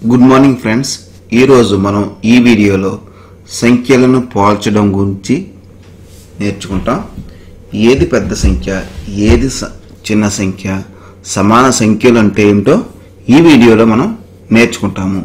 Good morning friends ఈరోజు మనం ఈ వీడియోలో సంఖ్యలను పోల్చడం గురించి నేర్చుకుంటాం ఏది పెద్ద సంఖ్య ఏది స- చిన్న సంఖ్య సమాన సంఖ్యలు అంటే ఏమిటో ఈ వీడియోలో మనం నేర్చుకుంటాము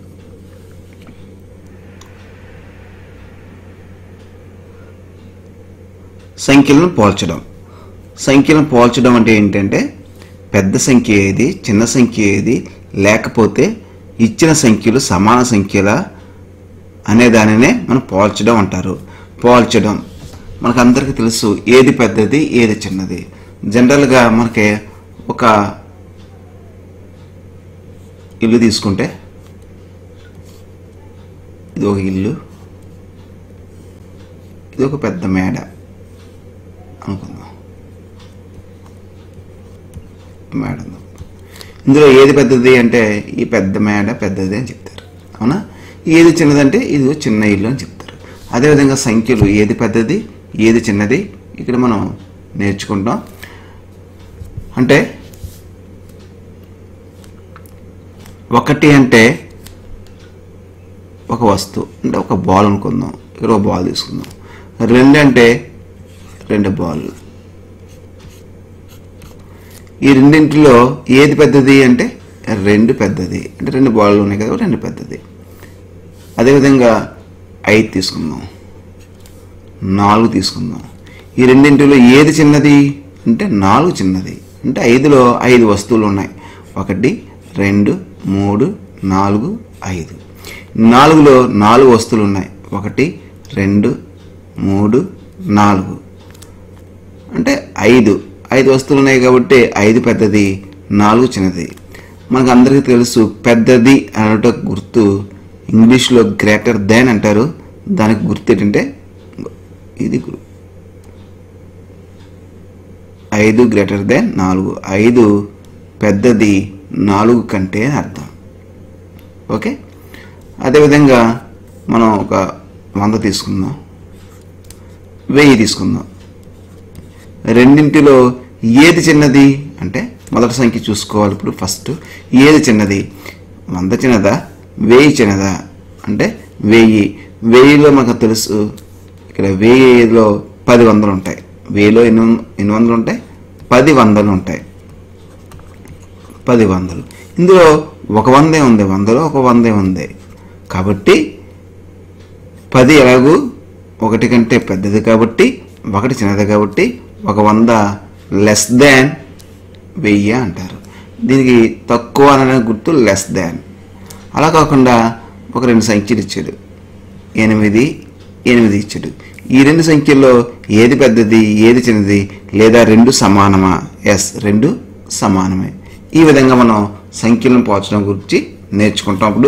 సంఖ్యలను పోల్చడం సంఖ్యలను పోల్చడం అంటే ఏంటంటే పెద్ద సంఖ్య ఏది చిన్న సంఖ్య ఏది లేకపోతే ఇచ్చిన సంఖ్యలు సమాన సంఖ్యల అనే దానినే మనం పోల్చడం అంటారు పోల్చడం మనకు అందరికీ తెలుసు ఏది పెద్దది ఏది చిన్నది జనరల్గా మనకి ఒక ఇల్లు తీసుకుంటే ఇది ఒక ఇల్లు ఇది ఒక పెద్ద మేడ అనుకుందాం మేడ ఉందాం. ఇందులో ఏది పెద్దది అంటే ఈ పెద్ద మేడ పెద్దది అని చెప్తారు అవునా ఏది చిన్నదంటే ఇది ఒక చిన్న ఇల్లు అని చెప్తారు అదేవిధంగా సంఖ్యలు ఏది పెద్దది ఏది చిన్నది ఇక్కడ మనం నేర్చుకుంటాం అంటే ఒకటి అంటే ఒక వస్తువు అంటే ఒక బాల్ అనుకుందాం ఇక్కడ ఒక బాల్ తీసుకుందాం రెండు అంటే రెండు బాల్ ఈ రెండింటిలో ఏది పెద్దది అంటే రెండు పెద్దది అంటే రెండు బాళ్ళు ఉన్నాయి కదా రెండు పెద్దది అదేవిధంగా ఐదు తీసుకుందాం నాలుగు తీసుకుందాం ఈ రెండింటిలో ఏది చిన్నది అంటే నాలుగు చిన్నది అంటే ఐదులో ఐదు వస్తువులు ఉన్నాయి ఒకటి రెండు మూడు నాలుగు ఐదు నాలుగులో నాలుగు వస్తువులు ఉన్నాయి ఒకటి రెండు మూడు నాలుగు అంటే ఐదు ఐదు వస్తువులు ఉన్నాయి కాబట్టి ఐదు పెద్దది నాలుగు చిన్నది మనకు అందరికీ తెలుసు పెద్దది అనట గుర్తు ఇంగ్లీష్లో గ్రేటర్ దాన్ అంటారు దానికి గుర్తు ఏంటంటే ఇది గు- ఐదు గ్రేటర్ దాన్ నాలుగు ఐదు పెద్దది నాలుగు కంటే అని అర్థం ఓకే అదేవిధంగా మనం ఒక వంద తీసుకుందాం వెయ్యి తీసుకుందాం రెండింటిలో ఏది చిన్నది అంటే మొదటి సంఖ్య చూసుకోవాలి ఇప్పుడు ఫస్ట్ ఏది చిన్నది వంద చిన్నదా వెయ్యి చిన్నదా అంటే వెయ్యి వెయ్యిలో మనకు తెలుసు ఇక్కడ వెయ్యిలో పది వందలు ఉంటాయి వెయ్యిలో ఎన్ని వం- ఎన్ని వందలు ఉంటాయి పది వందలు ఉంటాయి పది వందలు ఇందులో ఒక వందే ఉంది వందలో ఒక వందే ఉంది కాబట్టి పది ఎలాగూ ఒకటి కంటే పెద్దది కాబట్టి ఒకటి చిన్నది కాబట్టి ఒక వంద లెస్ దాన్ వెయ్యి అంటారు దీనికి తక్కువ అనే గుర్తు లెస్ దాన్ అలా కాకుండా ఒక రెండు సంఖ్యలు ఇచ్చాడు ఎనిమిది ఎనిమిది ఇచ్చాడు ఈ రెండు సంఖ్యల్లో ఏది పెద్దది ఏది చిన్నది లేదా రెండు సమానమా ఎస్ రెండు సమానమే ఈ విధంగా మనం సంఖ్యలను పోల్చడం గురించి నేర్చుకుంటాం అప్పుడు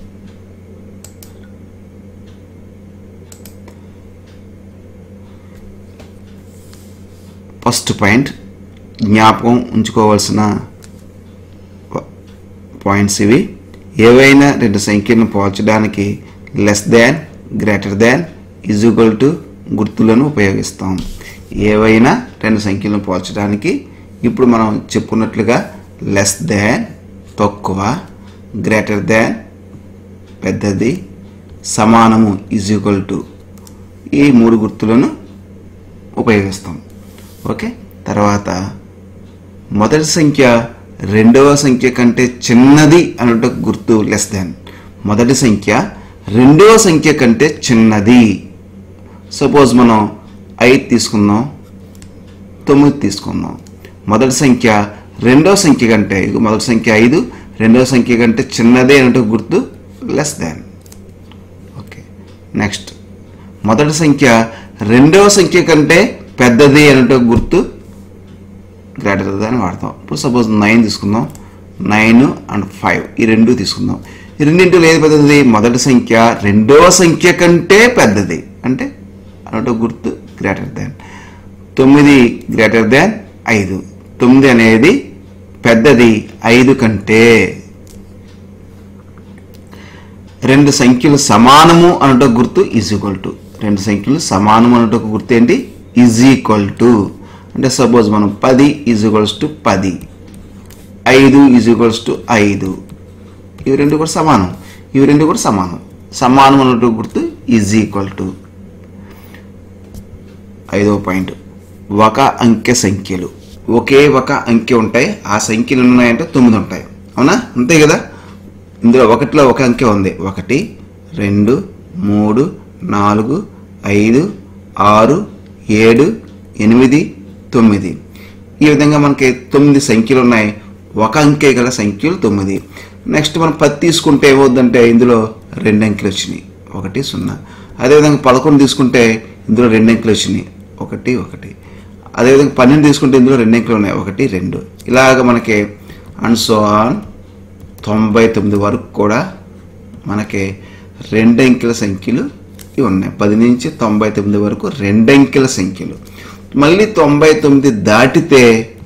ఫస్ట్ పాయింట్ జ్ఞాపకం ఉంచుకోవాల్సిన ప- పాయింట్స్ ఇవి ఏవైనా రెండు సంఖ్యలను పోల్చడానికి less than greater than is equal to గుర్తులను ఉపయోగిస్తాం ఏవైనా రెండు సంఖ్యలను పోల్చడానికి ఇప్పుడు మనం చెప్పుకున్నట్లుగా లెస్ దాన్ తక్కువ గ్రేటర్ దాన్ పెద్దది సమానము ఈజ్ ఈక్వల్ టు ఈ మూడు గుర్తులను ఉపయోగిస్తాం ఓకే తర్వాత మొదటి సంఖ్య రెండవ సంఖ్య కంటే చిన్నది అనుట గుర్తు లెస్ దాన్ మొదటి సంఖ్య రెండవ సంఖ్య కంటే చిన్నది సపోజ్ మనం ఐదు తీసుకుందాం తొమ్మిది తీసుకుందాం మొదటి సంఖ్య రెండవ సంఖ్య కంటే ఇగో మొదటి సంఖ్య ఐదు రెండవ సంఖ్య కంటే చిన్నదే అనుట గుర్తు లెస్ దాన్ ఓకే నెక్స్ట్ మొదటి సంఖ్య రెండవ సంఖ్య కంటే పెద్దది అనేట గుర్తు గ్రేటర్ దాన్ వాడతాం ఇప్పుడు సపోజ్ నైన్ తీసుకుందాం నైన్ అండ్ ఫైవ్ ఈ రెండు తీసుకుందాం ఈ రెండింటిలో ఏది పెద్దది మొదటి సంఖ్య రెండవ సంఖ్య కంటే పెద్దది అంటే అనేట గుర్తు గ్రేటర్ దాన్ తొమ్మిది గ్రేటర్ దాన్ ఐదు తొమ్మిది అనేది పెద్దది ఐదు కంటే రెండు సంఖ్యలు సమానము అనట గుర్తు ఈజ్ ఈక్వల్ టు రెండు సంఖ్యలు సమానం అనట గుర్తు ఏంటి ఈజ్ ఈక్వల్ టు అంటే సపోజ్ మనం పది ఈజ్ ఈక్వల్స్ టు పది ఐదు ఈజ్ ఈక్వల్స్ టు ఐదు ఇవి రెండు కూడా సమానం ఇవి రెండు కూడా సమానం సమానం అన్నట్టు గుర్తు ఈజ్ ఈక్వల్ టు ఐదవ పాయింట్ ఒక అంకె సంఖ్యలు ఒకే ఒక అంకె ఉంటాయి ఆ సంఖ్యలు ఎన్ని ఉన్నాయంటే తొమ్మిది ఉంటాయి అవునా అంతే కదా ఇందులో ఒకటిలో ఒక అంకె ఉంది ఒకటి రెండు మూడు నాలుగు ఐదు ఆరు ఏడు ఎనిమిది తొమ్మిది ఈ విధంగా మనకి తొమ్మిది సంఖ్యలు ఉన్నాయి ఒక అంకె గల సంఖ్యలు తొమ్మిది నెక్స్ట్ మనం పది తీసుకుంటే ఏమవుద్దంటే ఇందులో రెండు అంకెలు వచ్చినాయి ఒకటి సున్నా అదేవిధంగా పదకొండు తీసుకుంటే ఇందులో రెండు అంకెలు వచ్చినాయి ఒకటి ఒకటి అదేవిధంగా పన్నెండు తీసుకుంటే ఇందులో రెండు అంకెలు ఉన్నాయి ఒకటి రెండు ఇలాగ మనకి అండ్ సో ఆన్ తొంభై తొమ్మిది వరకు కూడా మనకి రెండు అంకెల సంఖ్యలు ఇవి ఉన్నాయి పది నుంచి తొంభై తొమ్మిది వరకు రెండు అంకెల సంఖ్యలు మళ్ళీ తొంభై తొమ్మిది దాటితే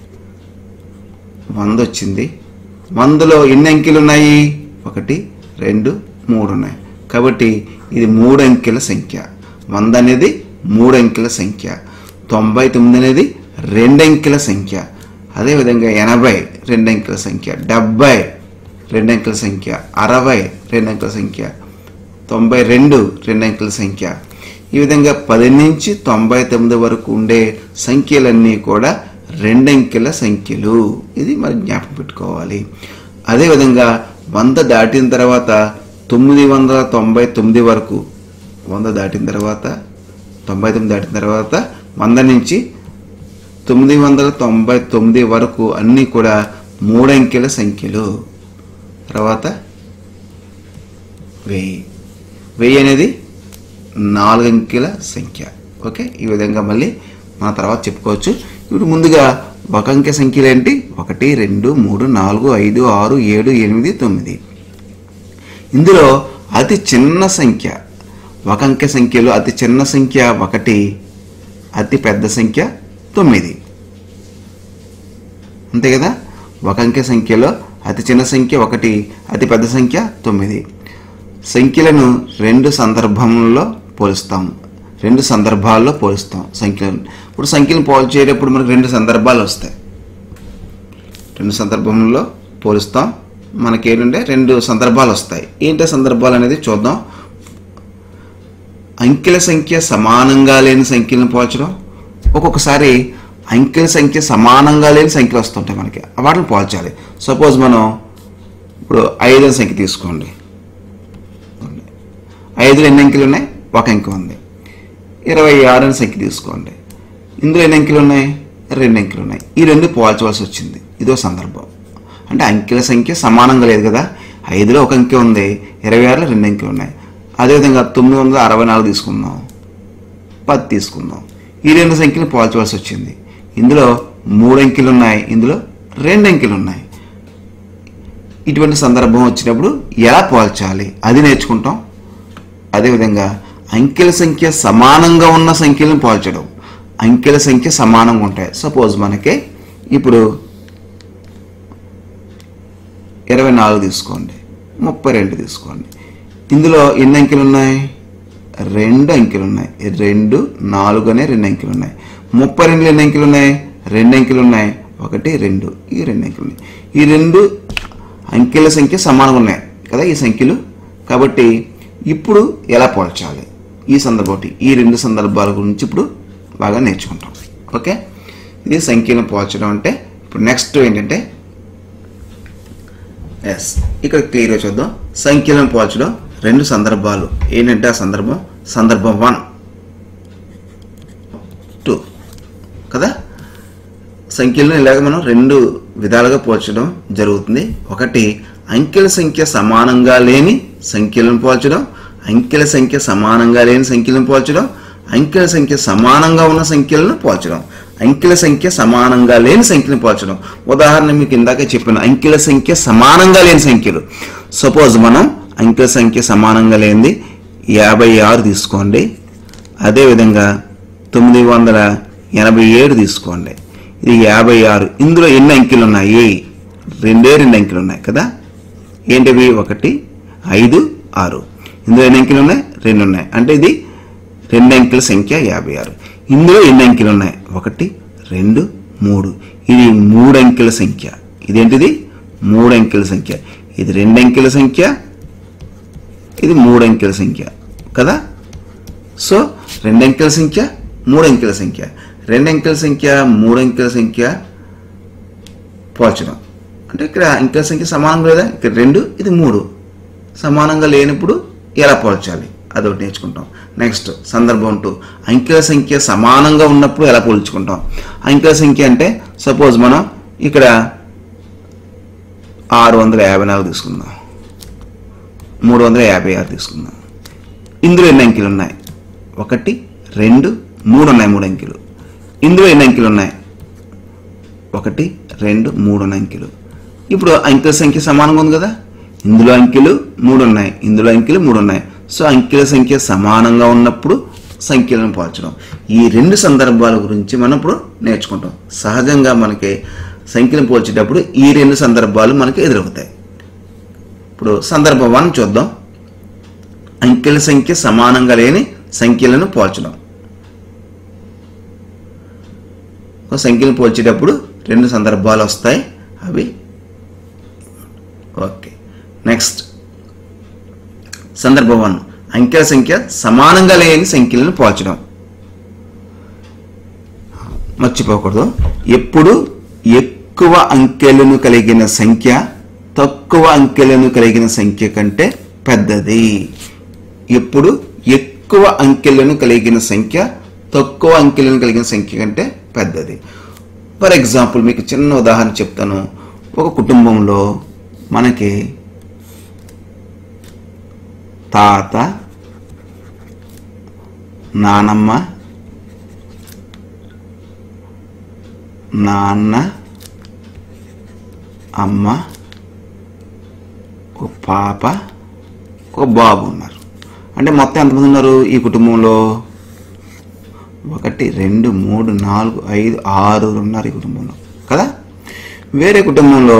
వంద వచ్చింది వందలో ఎన్ని అంకెలు ఉన్నాయి ఒకటి రెండు మూడు ఉన్నాయి కాబట్టి ఇది మూడు అంకెల సంఖ్య వంద అనేది మూడు అంకెల సంఖ్య తొంభై తొమ్మిది అనేది రెండు అంకెల సంఖ్య అదేవిధంగా ఎనభై రెండు అంకెల సంఖ్య డెబ్బై రెండు అంకెల సంఖ్య అరవై రెండు అంకెల సంఖ్య తొంభై రెండు రెండు అంకెల సంఖ్య ఈ విధంగా పది నుంచి తొంభై తొమ్మిది వరకు ఉండే సంఖ్యలన్నీ కూడా రెండంకెల సంఖ్యలు ఇది మరి జ్ఞాపకం పెట్టుకోవాలి అదేవిధంగా వంద దాటిన తర్వాత తొమ్మిది వందల తొంభై తొమ్మిది వరకు వంద దాటిన తర్వాత తొంభై తొమ్మిది దాటిన తర్వాత వంద నుంచి తొమ్మిది వందల తొంభై తొమ్మిది వరకు అన్నీ కూడా మూడంకెల సంఖ్యలు తర్వాత వెయ్యి వెయ్యి అనేది నాలుగు అంకెల సంఖ్య ఓకే ఈ విధంగా మళ్ళీ మన తర్వాత చెప్పుకోవచ్చు ఇప్పుడు ముందుగా ఒక అంకె సంఖ్యలు ఏంటి ఒకటి రెండు మూడు నాలుగు ఐదు ఆరు ఏడు ఎనిమిది తొమ్మిది ఇందులో అతి చిన్న సంఖ్య ఒక అంకె సంఖ్యలో అతి చిన్న సంఖ్య ఒకటి అతి పెద్ద సంఖ్య తొమ్మిది అంతే కదా ఒక అంకె సంఖ్యలో అతి చిన్న సంఖ్య ఒకటి అతి పెద్ద సంఖ్య తొమ్మిది సంఖ్యలను రెండు సందర్భంలో పోలుస్తాం రెండు సందర్భాల్లో పోలుస్తాం సంఖ్యలను ఇప్పుడు సంఖ్యలను పోల్చేటప్పుడు మనకు రెండు సందర్భాలు వస్తాయి రెండు సందర్భంలో పోలుస్తాం మనకి ఏంటంటే రెండు సందర్భాలు వస్తాయి ఏంటి సందర్భాలు అనేది చూద్దాం అంకెల సంఖ్య సమానంగా లేని సంఖ్యలను పోల్చడం ఒక్కొక్కసారి అంకెల సంఖ్య సమానంగా లేని సంఖ్యలు వస్తుంటాయి మనకి వాటిని పోల్చాలి సపోజ్ మనం ఇప్పుడు ఐదో సంఖ్య తీసుకోండి ఐదులో ఎన్ని అంకెలు ఉన్నాయి ఒక అంకె ఉంది ఇరవై ఆరు అని సంఖ్య తీసుకోండి ఇందులో ఎన్ని అంకెలు ఉన్నాయి రెండు అంకెలు ఉన్నాయి ఈ రెండు పోల్చవలసి వచ్చింది ఇదో సందర్భం అంటే అంకెల సంఖ్య సమానంగా లేదు కదా ఐదులో ఒక అంకె ఉంది ఇరవై ఆరులో రెండు అంకెలు ఉన్నాయి అదేవిధంగా తొమ్మిది వందల అరవై నాలుగు తీసుకుందాం పది తీసుకుందాం ఈ రెండు సంఖ్యలు పోల్చవలసి వచ్చింది ఇందులో మూడు అంకెలు ఉన్నాయి ఇందులో రెండు అంకెలు ఉన్నాయి ఇటువంటి సందర్భం వచ్చినప్పుడు ఎలా పోల్చాలి అది నేర్చుకుంటాం అదేవిధంగా అంకెల సంఖ్య సమానంగా ఉన్న సంఖ్యలను పోల్చడం అంకెల సంఖ్య సమానంగా ఉంటాయి సపోజ్ మనకి ఇప్పుడు ఇరవై నాలుగు తీసుకోండి ముప్పై రెండు తీసుకోండి ఇందులో ఎన్ని అంకెలు ఉన్నాయి రెండు అంకెలు ఉన్నాయి రెండు నాలుగు అనే రెండు అంకెలు ఉన్నాయి ముప్పై రెండులో ఎన్ని అంకెలు ఉన్నాయి రెండు అంకెలు ఉన్నాయి ఒకటి రెండు ఈ రెండు అంకెలు ఉన్నాయి ఈ రెండు అంకెల సంఖ్య సమానంగా ఉన్నాయి కదా ఈ సంఖ్యలు కాబట్టి ఇప్పుడు ఎలా పోల్చాలి ఈ సందర్భం ఒకటి. ఈ రెండు సందర్భాల గురించి ఇప్పుడు బాగా నేర్చుకుంటాం ఓకే ఇది సంఖ్యను పోల్చడం అంటే ఇప్పుడు నెక్స్ట్ ఏంటంటే ఎస్ ఇక్కడ క్లియర్గా చూద్దాం సంఖ్యలను పోల్చడం రెండు సందర్భాలు ఏంటంటే ఆ సందర్భం సందర్భం వన్ టూ కదా సంఖ్యలను ఇలాగ మనం రెండు విధాలుగా పోల్చడం జరుగుతుంది ఒకటి అంకెల సంఖ్య సమానంగా లేని సంఖ్యలను పోల్చడం అంకెల సంఖ్య సమానంగా లేని సంఖ్యలను పోల్చడం అంకెల సంఖ్య సమానంగా ఉన్న సంఖ్యలను పోల్చడం అంకెల సంఖ్య సమానంగా లేని సంఖ్యలను పోల్చడం ఉదాహరణ మీకు ఇందాక చెప్పిన అంకెల సంఖ్య సమానంగా లేని సంఖ్యలు సపోజ్ మనం అంకెల సంఖ్య సమానంగా లేనిది యాభై ఆరు తీసుకోండి అదేవిధంగా తొమ్మిది వందల ఎనభై ఏడు తీసుకోండి ఇది యాభై ఆరు ఇందులో ఎన్ని అంకెలు ఉన్నాయి రెండే రెండు అంకెలు ఉన్నాయి కదా ఏంటివి ఒకటి ఐదు ఆరు ఇందులో ఎన్ని అంకెలు ఉన్నాయి రెండు ఉన్నాయి అంటే ఇది రెండు అంకెల సంఖ్య యాభై ఆరు ఇందులో ఎన్ని అంకెలు ఉన్నాయి ఒకటి రెండు మూడు ఇది మూడు అంకెల సంఖ్య ఇదేంటిది మూడు అంకెల సంఖ్య ఇది రెండు అంకెల సంఖ్య ఇది మూడు అంకెల సంఖ్య కదా సో రెండు అంకెల సంఖ్య మూడు అంకెల సంఖ్య రెండు అంకెల సంఖ్య మూడు అంకెల సంఖ్య పోల్చడం అంటే ఇక్కడ అంకెల సంఖ్య సమానంగా లేదా ఇక్కడ రెండు ఇది మూడు సమానంగా లేనప్పుడు ఎలా పోల్చాలి అదొకటి నేర్చుకుంటాం నెక్స్ట్ సందర్భం టూ అంకెల సంఖ్య సమానంగా ఉన్నప్పుడు ఎలా పోల్చుకుంటాం అంకెల సంఖ్య అంటే సపోజ్ మనం ఇక్కడ ఆరు వందల యాభై నాలుగు తీసుకుందాం మూడు వందల యాభై ఆరు తీసుకుందాం ఇందులో ఎన్ని అంకెలు ఉన్నాయి ఒకటి రెండు మూడు ఉన్నాయి మూడు అంకెలు ఇందులో ఎన్ని అంకెలు ఉన్నాయి ఒకటి రెండు మూడు ఉన్నాయి అంకెలు ఇప్పుడు అంకెల సంఖ్య సమానంగా ఉంది కదా ఇందులో అంకెలు మూడు ఉన్నాయి ఇందులో అంకెలు మూడు ఉన్నాయి సో అంకెల సంఖ్య సమానంగా ఉన్నప్పుడు సంఖ్యలను పోల్చడం ఈ రెండు సందర్భాల గురించి మనం ఇప్పుడు నేర్చుకుంటాం సహజంగా మనకి సంఖ్యను పోల్చేటప్పుడు ఈ రెండు సందర్భాలు మనకి ఎదురవుతాయి ఇప్పుడు సందర్భం వన్ చూద్దాం అంకెల సంఖ్య సమానంగా లేని సంఖ్యలను పోల్చడం ఒక సంఖ్యను పోల్చేటప్పుడు రెండు సందర్భాలు వస్తాయి అవి ఓకే నెక్స్ట్ సందర్భం వన్ అంకెల సంఖ్య సమానంగా లేని సంఖ్యలను పోల్చడం మర్చిపోకూడదు ఎప్పుడు ఎక్కువ అంకెలను కలిగిన సంఖ్య తక్కువ అంకెలను కలిగిన సంఖ్య కంటే పెద్దది ఎప్పుడు ఎక్కువ అంకెలను కలిగిన సంఖ్య తక్కువ అంకెలను కలిగిన సంఖ్య కంటే పెద్దది ఫర్ ఎగ్జాంపుల్ మీకు చిన్న ఉదాహరణ చెప్తాను ఒక కుటుంబంలో మనకి తాత నానమ్మ నాన్న అమ్మ ఒక పాప ఒక బాబు ఉన్నారు అంటే మొత్తం ఎంతమంది ఉన్నారు ఈ కుటుంబంలో ఒకటి రెండు మూడు నాలుగు ఐదు ఆరు ఉన్నారు ఈ కుటుంబంలో కదా వేరే కుటుంబంలో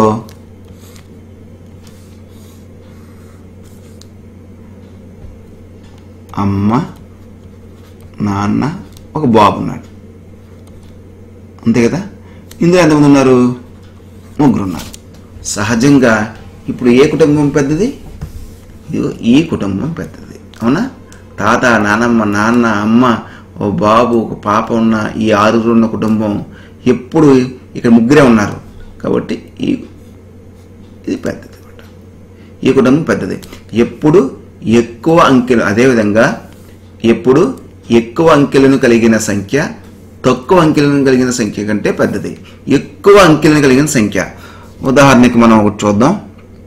అమ్మ నాన్న ఒక బాబు ఉన్నాడు అంతే కదా ఇందులో ఎంతమంది ఉన్నారు ముగ్గురు ఉన్నారు సహజంగా ఇప్పుడు ఏ కుటుంబం పెద్దది ఇదిగో ఈ కుటుంబం పెద్దది అవునా తాత నానమ్మ నాన్న అమ్మ ఓ బాబు ఒక పాప ఉన్న ఈ ఆరుగురు ఉన్న కుటుంబం ఎప్పుడు ఇక్కడ ముగ్గురే ఉన్నారు కాబట్టి ఈ ఇది పెద్దది అన్నమాట ఈ కుటుంబం పెద్దది ఎప్పుడు ఎక్కువ అంకెలు అదేవిధంగా ఎప్పుడు ఎక్కువ అంకెలను కలిగిన సంఖ్య తక్కువ అంకెలను కలిగిన సంఖ్య కంటే పెద్దది ఎక్కువ అంకెలను కలిగిన సంఖ్య ఉదాహరణకి మనం ఒకటి చూద్దాం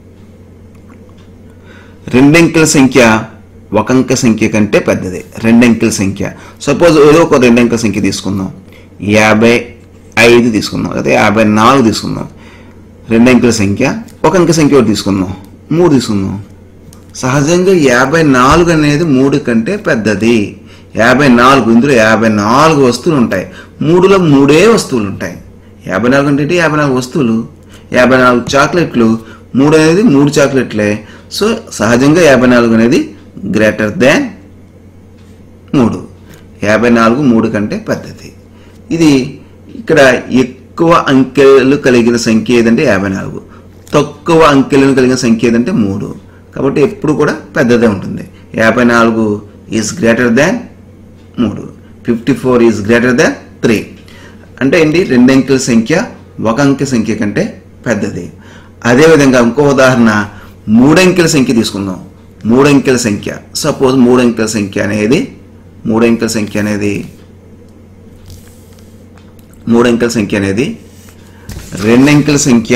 రెండంకెల సంఖ్య ఒక అంకె సంఖ్య కంటే పెద్దది రెండంకెల సంఖ్య సపోజ్ ఏదో ఒక రెండంకెల సంఖ్య తీసుకుందాం యాభై ఐదు తీసుకుందాం లేదా యాభై నాలుగు తీసుకుందాం రెండంకెల సంఖ్య ఒక అంకె సంఖ్య ఒకటి తీసుకుందాం మూడు తీసుకుందాం సహజంగా యాభై నాలుగు అనేది మూడు కంటే పెద్దది యాభై నాలుగు ఇందులో యాభై నాలుగు వస్తువులు ఉంటాయి మూడులో మూడే వస్తువులు ఉంటాయి యాభై నాలుగు అంటే ఏంటి? యాభై నాలుగు వస్తువులు యాభై నాలుగు చాక్లెట్లు మూడు అనేది మూడు చాక్లెట్లే సో సహజంగా యాభై నాలుగు అనేది గ్రేటర్ దాన్ మూడు యాభై నాలుగు మూడు కంటే పెద్దది ఇది ఇక్కడ ఎక్కువ అంకెలు కలిగిన సంఖ్య ఏదంటే యాభై నాలుగు తక్కువ అంకెలను కలిగిన సంఖ్య ఏదంటే మూడు కాబట్టి ఎప్పుడు కూడా పెద్దదే ఉంటుంది యాభై నాలుగు ఈజ్ గ్రేటర్ దాన్ మూడు fifty four is greater than three అంటే ఏంటి రెండు అంకెల సంఖ్య ఒక అంకె సంఖ్య కంటే పెద్దది అదేవిధంగా ఇంకో ఉదాహరణ మూడంకెల సంఖ్య తీసుకుందాం మూడంకెల సంఖ్య సపోజ్ మూడంకెల సంఖ్య అనేది మూడంకెల సంఖ్య అనేది మూడంకెల సంఖ్య అనేది రెండంకెల సంఖ్య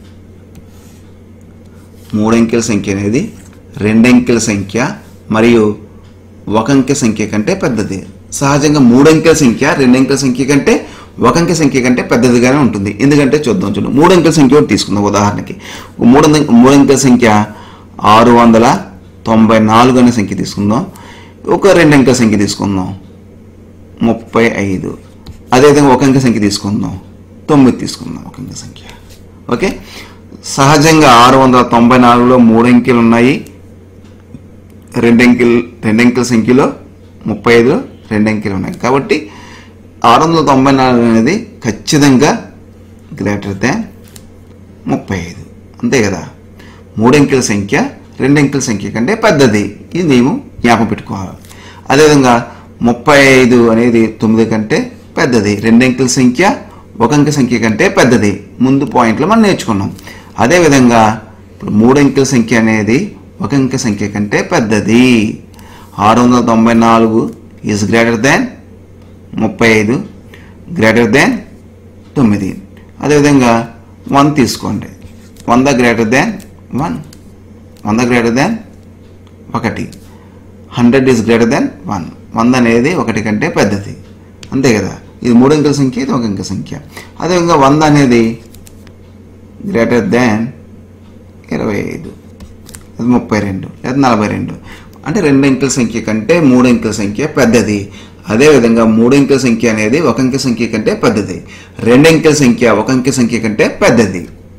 మూడంకెల సంఖ్య అనేది రెండంకెల సంఖ్య మరియు ఒక అంకె సంఖ్య కంటే పెద్దది సహజంగా మూడంకెల సంఖ్య రెండంకెల సంఖ్య కంటే ఒక అంకె సంఖ్య కంటే పెద్దదిగానే ఉంటుంది ఎందుకంటే చూద్దాం చూడండి మూడంకెల సంఖ్య ఒకటి తీసుకుందాం ఉదాహరణకి ఒక మూడు మూడంకెల సంఖ్య ఆరు వందల తొంభై నాలుగు అనే సంఖ్య తీసుకుందాం ఒక రెండు అంకెల సంఖ్య తీసుకుందాం ముప్పై ఐదు అదేవిధంగా ఒక అంకె సంఖ్య తీసుకుందాం తొమ్మిది తీసుకుందాం ఒక అంకె సంఖ్య ఓకే సహజంగా ఆరు వందల తొంభై నాలుగులో మూడు అంకెలు ఉన్నాయి రెండంకెలు రెండంకెల సంఖ్యలో ముప్పై ఐదులో రెండంకెలు ఉన్నాయి కాబట్టి ఆరు వందల తొంభై నాలుగు అనేది ఖచ్చితంగా గ్రేటర్ దాన్ ముప్పై ఐదు అంతే కదా మూడు అంకెల సంఖ్య రెండు అంకెల సంఖ్య కంటే పెద్దది ఇది మేము జ్ఞాపకం పెట్టుకోవాలి అదేవిధంగా ముప్పై ఐదు అనేది తొమ్మిది కంటే పెద్దది రెండు అంకెల సంఖ్య ఒక అంకె సంఖ్య కంటే పెద్దది ముందు పాయింట్లో మనం నేర్చుకున్నాం అదేవిధంగా ఇప్పుడు మూడు అంకెల సంఖ్య అనేది ఒక అంకె సంఖ్య కంటే పెద్దది ఆరు వందల తొంభై నాలుగు ఈజ్ గ్రేటర్ దాన్ ముప్పై ఐదు గ్రేటర్ దాన్ తొమ్మిది అదేవిధంగా వన్ తీసుకోండి వంద గ్రేటర్ దాన్ వన్ వంద గ్రేటర్ దాన్ ఒకటి hundred is greater than one వంద అనేది ఒకటి కంటే పెద్దది అంతే కదా ఇది మూడు అంకెల సంఖ్య ఇది ఒక అంకె సంఖ్య అదేవిధంగా వంద అనేది గ్రేటర్ దాన్ ఇరవై ఐదు అది ముప్పై రెండు లేదా నలభై రెండు అంటే రెండు అంకెల సంఖ్య కంటే మూడు అంకెల సంఖ్య పెద్దది అదేవిధంగా మూడు అంకెల సంఖ్య అనేది ఒక అంకె సంఖ్య కంటే పెద్దది రెండు అంకెల సంఖ్య ఒక అంకె సంఖ్య కంటే పెద్దది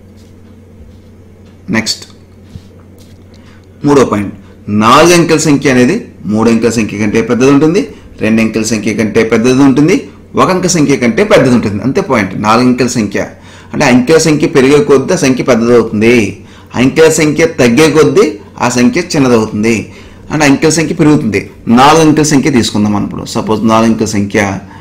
నెక్స్ట్ మూడో పాయింట్ నాలుగు అంకెల సంఖ్య అనేది మూడు అంకెల సంఖ్య కంటే పెద్దది ఉంటుంది రెండు అంకెల సంఖ్య కంటే పెద్దది ఉంటుంది ఒక అంకె సంఖ్య కంటే పెద్దది ఉంటుంది అంతే పాయింట్ నాలుగు అంకెల సంఖ్య అంటే అంకెల సంఖ్య పెరిగే కొద్దీ ఆ సంఖ్య పెద్దదవుతుంది అంకెల సంఖ్య తగ్గే కొద్దీ ఆ సంఖ్య చిన్నదవుతుంది అంటే అంకెల సంఖ్య పెరుగుతుంది నాలుగు అంకెల సంఖ్య తీసుకుందాం మనం ఇప్పుడు సపోజ్ నాలుగు అంకెల సంఖ్య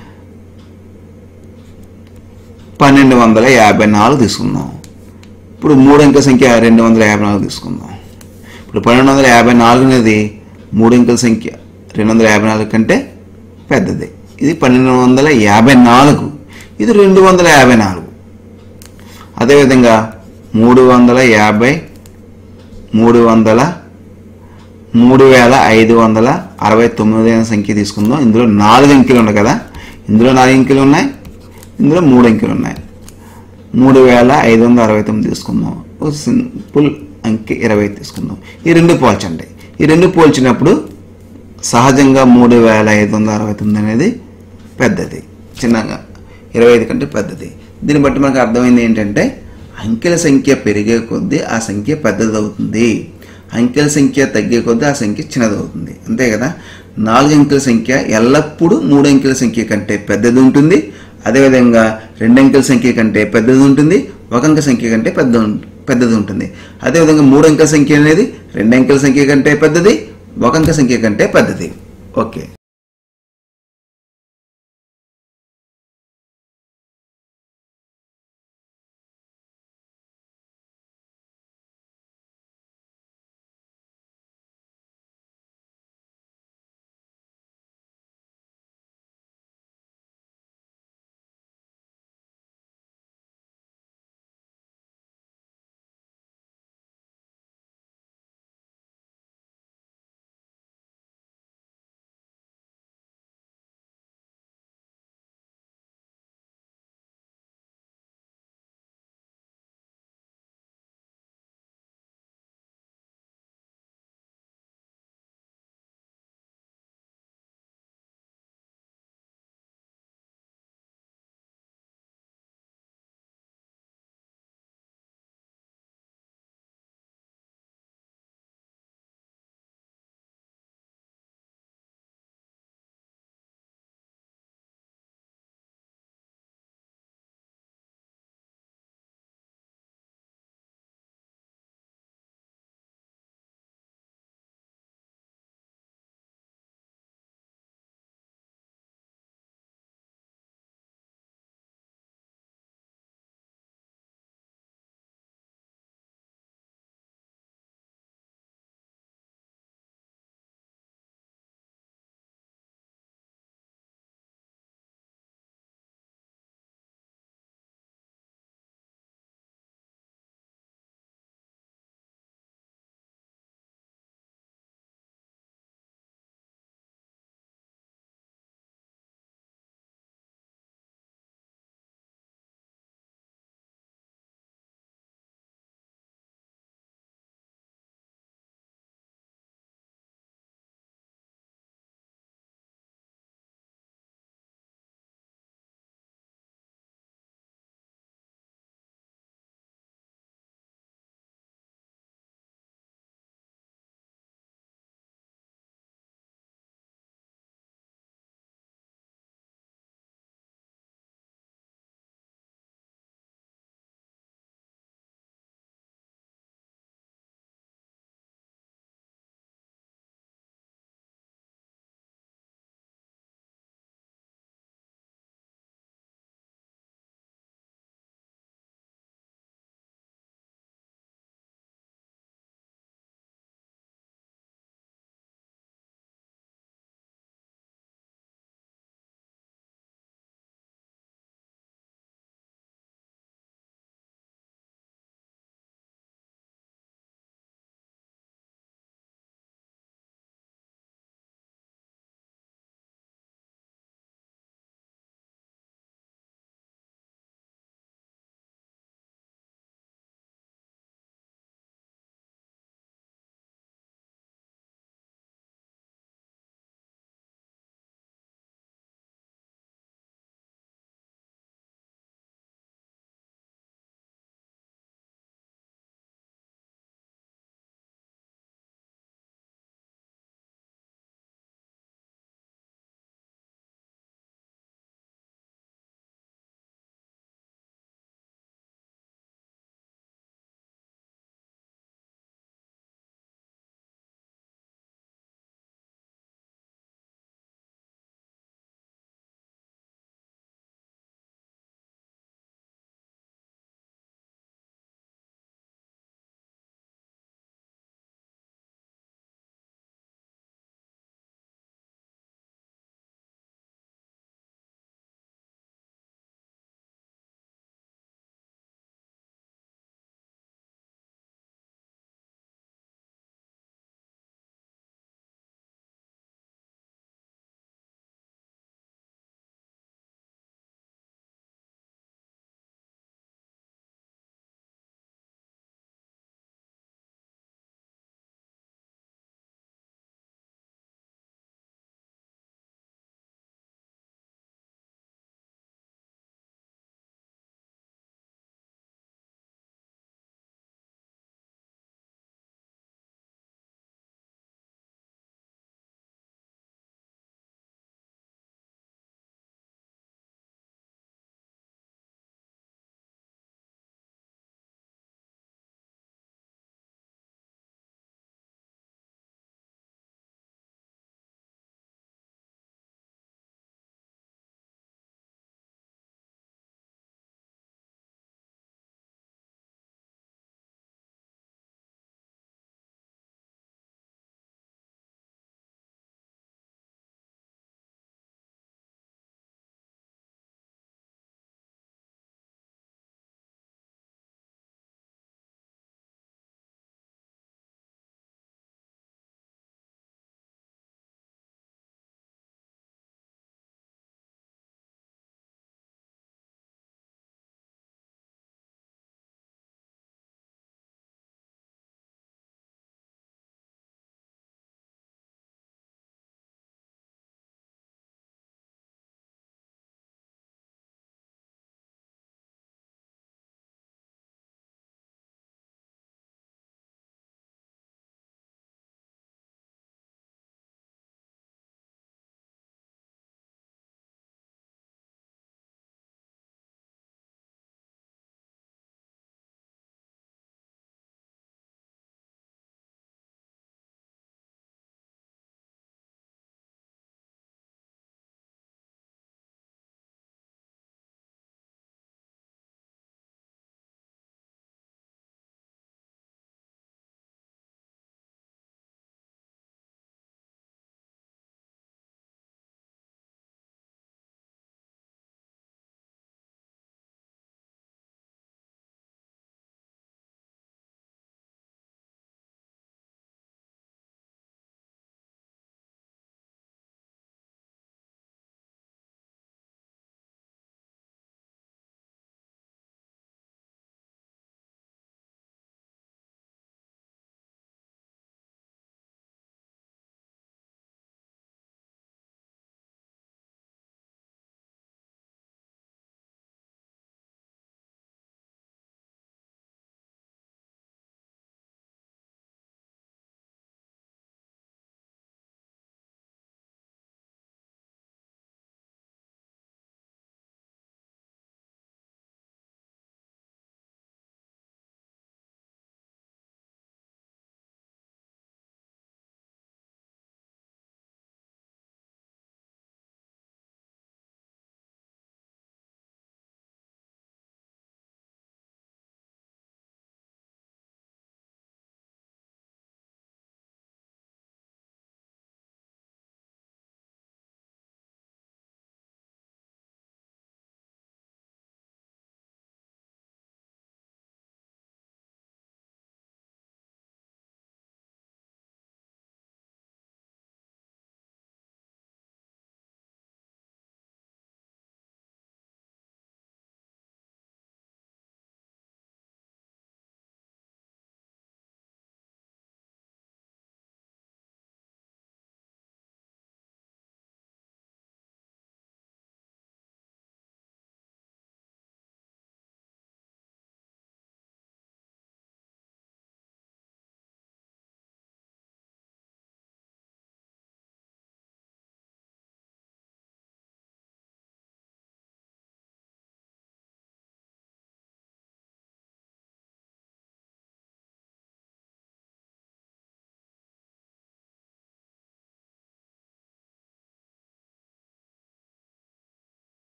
పన్నెండు వందల యాభై నాలుగు తీసుకుందాం ఇప్పుడు మూడు అంకెల సంఖ్య రెండు వందల యాభై నాలుగు తీసుకుందాం ఇప్పుడు పన్నెండు వందల యాభై నాలుగు అనేది మూడు అంకెల సంఖ్య రెండు వందల యాభై నాలుగు కంటే పెద్దది ఇది పన్నెండు వందల యాభై నాలుగు ఇది రెండు వందల యాభై నాలుగు అదేవిధంగా మూడు వందల యాభై మూడు వందల మూడు వేల ఐదు వందల అరవై తొమ్మిది అనే సంఖ్య తీసుకుందాం ఇందులో నాలుగు అంకెలు ఉన్నాయి కదా ఇందులో నాలుగు అంకెలు ఉన్నాయి ఇందులో మూడు అంకెలు ఉన్నాయి మూడు వేల ఐదు వందల అరవై తొమ్మిది తీసుకుందాం ఒక సింపుల్ అంకె ఇరవై తీసుకుందాం ఈ రెండు పోల్చండి ఈ రెండు పోల్చినప్పుడు సహజంగా మూడు వేల ఐదు వందల అరవై తొమ్మిది అనేది పెద్దది చిన్నగా ఇరవై ఐదు కంటే పెద్దది దీన్ని బట్టి మనకు అర్థమైంది ఏంటంటే అంకెల సంఖ్య పెరిగే కొద్దీ ఆ సంఖ్య పెద్దదవుతుంది అంకెల సంఖ్య తగ్గే కొద్దీ ఆ సంఖ్య చిన్నదవుతుంది అంతే కదా నాలుగు అంకెల సంఖ్య ఎల్లప్పుడూ మూడు అంకెల సంఖ్య కంటే పెద్దది ఉంటుంది అదేవిధంగా రెండు అంకెల సంఖ్య కంటే పెద్దది ఉంటుంది ఒక అంకె సంఖ్య కంటే పెద్ద ఉం- పెద్దది ఉంటుంది అదేవిధంగా మూడు అంకెల సంఖ్య అనేది రెండు అంకెల సంఖ్య కంటే పెద్దది ఒక అంకె సంఖ్య కంటే పెద్దది ఓకే